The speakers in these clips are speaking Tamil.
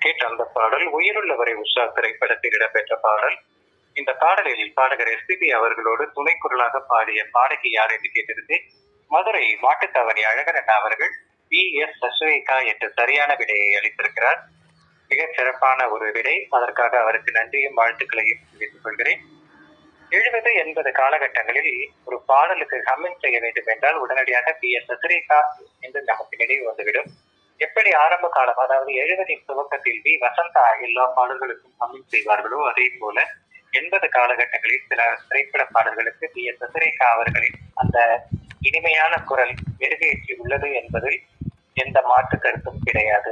கேட்ட அந்த பாடல் உயிருள்ளவரை உஷா திரைப்படத்தில் இடம்பெற்ற பாடல் இந்த பாடலில் பாடகர் எஸ்பிபி அவர்களோடு துணை குரலாக பாடிய பாடகி யார் என்று கேட்டிருந்தேன் மதுரை மாட்டுத்தாவணி அழகர் அண்ணா அவர்கள் பி எஸ் சசுவேகா என்ற சரியான விடையை அளித்திருக்கிறார் மிகச் சிறப்பான ஒரு விடை அதற்காக அவருக்கு நன்றியும் வாழ்த்துக்களையும் தெரிவித்துக் கொள்கிறேன் எழுபது எண்பது காலகட்டங்களில் ஒரு பாடலுக்கு ஹம்மிங் செய்ய வேண்டும் என்றால் உடனடியாக பி எஸ் சசுரேகா என்று நமக்கு நினைவு வந்துவிடும் எப்படி ஆரம்ப காலம் அதாவது எழுபதின் துவக்கத்தில் வி வசந்தா எல்லா பாடல்களுக்கும் ஹம்மிங் செய்வார்களோ அதே போல எண்பது காலகட்டங்களில் சில திரைப்பட பாடல்களுக்கு பி எஸ் சசுரேகா அவர்களின் அந்த இனிமையான குரல் மெருகேற்றி உள்ளது என்பதில் எந்த மாற்று கருத்தும் கிடையாது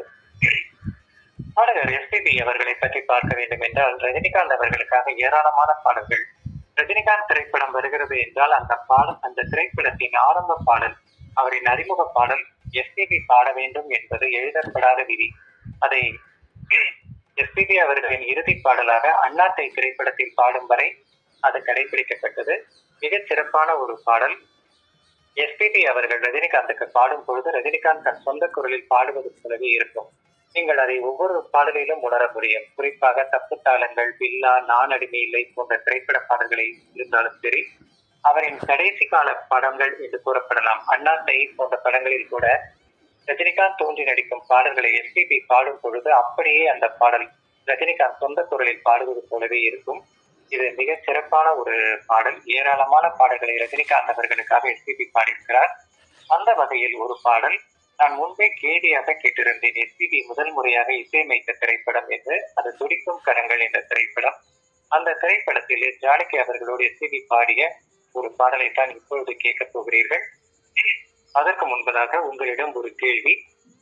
பாடகர் எஸ்பிபி அவர்களை பற்றி பார்க்க வேண்டும் என்றால் ரஜினிகாந்த் அவர்களுக்காக ஏராளமான பாடல்கள் ரஜினிகாந்த் திரைப்படம் வருகிறது என்றால் அந்த பாடல் அந்த திரைப்படத்தின் ஆரம்ப பாடல் அவரின் அறிமுக பாடல் எஸ்பிபி பாட வேண்டும் என்பது எழுதப்படாத விதி அதை எஸ்பிபி அவர்களின் இறுதி பாடலாக அண்ணாத்தை திரைப்படத்தில் பாடும் வரை அது கடைபிடிக்கப்பட்டது மிகச் சிறப்பான ஒரு பாடல் எஸ்பிபி அவர்கள் ரஜினிகாந்துக்கு பாடும் பொழுது ரஜினிகாந்த் தன் சொந்த குரலில் பாடுவது போலவே இருக்கும் நீங்கள் அதை ஒவ்வொரு பாடலிலும் உணர முடியும் குறிப்பாக தப்பு தாளங்கள் பில்லா நான் அடிமை இல்லை போன்ற திரைப்பட பாடல்களை இருந்தாலும் சரி அவரின் கடைசி கால படங்கள் என்று கூறப்படலாம் அண்ணாத்தை போன்ற படங்களில் கூட ரஜினிகாந்த் தோன்றி நடிக்கும் பாடல்களை எஸ்பிபி பாடும் பொழுது அப்படியே அந்த பாடல் ரஜினிகாந்த் சொந்த குரலில் பாடுவது போலவே இருக்கும் இது மிக சிறப்பான ஒரு பாடல் ஏராளமான பாடல்களை ரஜினிகாந்த் அவர்களுக்காக எஸ்பிபி பாடியிருக்கிறார் அந்த வகையில் ஒரு பாடல் நான் முன்பே கேடியாக கேட்டிருந்தேன் எஸ்பிபி முதல் முறையாக இசையமைத்த திரைப்படம் என்று அது துடிக்கும் கரங்கள் என்ற திரைப்படம் அந்த திரைப்படத்தில் ஜானகி அவர்களோடு எஸ்பிபி பாடிய ஒரு பாடலை தான் இப்பொழுது கேட்கப் போகிறீர்கள் அதற்கு முன்பதாக உங்களிடம் ஒரு கேள்வி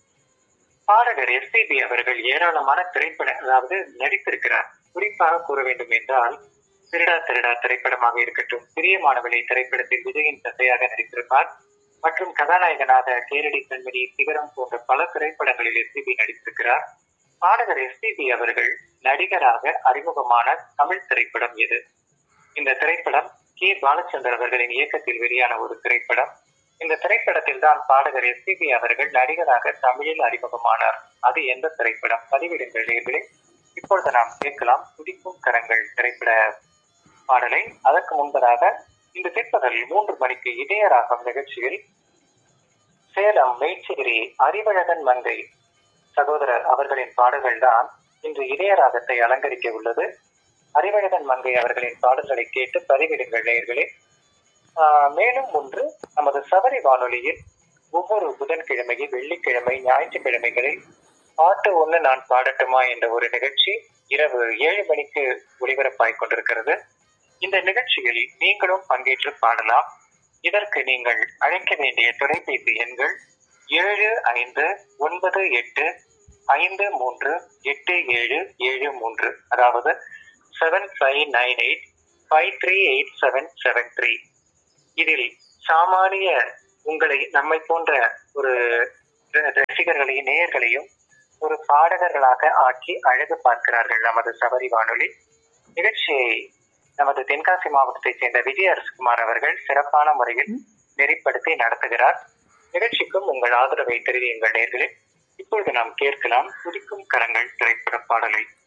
பாடகர் எஸ்பிபி அவர்கள் ஏராளமான திரைப்பட அதாவது நடித்திருக்கிறார் குறிப்பாக கூற வேண்டும் என்றால் திருடா திருடா திரைப்படமாக இருக்கட்டும் பிரியமானவளை திரைப்படத்தில் விஜயின் தந்தையாக நடித்திருப்பார் மற்றும் கதாநாயகனாக கேரடி கண்மணி சிகரம் போன்ற பல திரைப்படங்களில் எஸ்பிபி நடித்திருக்கிறார் பாடகர் எஸ்பிபி அவர்கள் நடிகராக அறிமுகமான தமிழ் திரைப்படம் எது இந்த திரைப்படம் கே பாலச்சந்தர் அவர்களின் இயக்கத்தில் வெளியான ஒரு திரைப்படம் இந்த திரைப்படத்தில் தான் பாடகர் எஸ்பிபி அவர்கள் நடிகராக தமிழில் அறிமுகமானார் அது எந்த திரைப்படம் பதிவிடுங்கள் நேர்களே இப்பொழுது நாம் கேட்கலாம் துடிக்கும் கரங்கள் திரைப்பட பாடலை அதற்கு முன்பதாக இந்த பிற்பகல் மூன்று மணிக்கு இதயராகம் நிகழ்ச்சியில் சேலம் மேச்சேரி அறிவழகன் மங்கை சகோதரர் அவர்களின் பாடல்கள் தான் இன்று இதயராகத்தை அலங்கரிக்க உள்ளது அறிவழகன் மங்கை அவர்களின் பாடல்களை கேட்டு பதிவிடுங்கள் நேயர்களே ஆஹ் மேலும் ஒன்று நமது சபரி வானொலியில் ஒவ்வொரு புதன்கிழமையில் வெள்ளிக்கிழமை ஞாயிற்றுக்கிழமைகளில் பாட்டு ஒன்று நான் பாடட்டுமா என்ற ஒரு நிகழ்ச்சி இரவு ஏழு மணிக்கு ஒளிபரப்பாய் கொண்டிருக்கிறது இந்த நிகழ்ச்சியில் நீங்களும் பங்கேற்று பாடலாம் இதற்கு நீங்கள் அழைக்க வேண்டிய தொலைபேசி எண்கள் ஏழு ஐந்து ஒன்பது எட்டு ஐந்து மூன்று எட்டு ஏழு ஏழு மூன்று அதாவது seven five nine eight five three eight seven seven three இதில் சாமானிய உங்களை நம்மை போன்ற ஒரு ர- ரசிகர்களையும் நேயர்களையும் ஒரு பாடகர்களாக ஆக்கி அழகு பார்க்கிறார்கள் நமது சபரி வானொலி நிகழ்ச்சியை நமது தென்காசி மாவட்டத்தைச் சேர்ந்த விஜய் அரசுகுமார் அவர்கள் சிறப்பான முறையில் நெறிப்படுத்தி நடத்துகிறார் நிகழ்ச்சிக்கும் உங்கள் ஆதரவை தெரிவியுங்கள் நேர்களே இப்பொழுது நாம் கேட்கலாம் துடிக்கும் கரங்கள் திரைப்பட பாடலை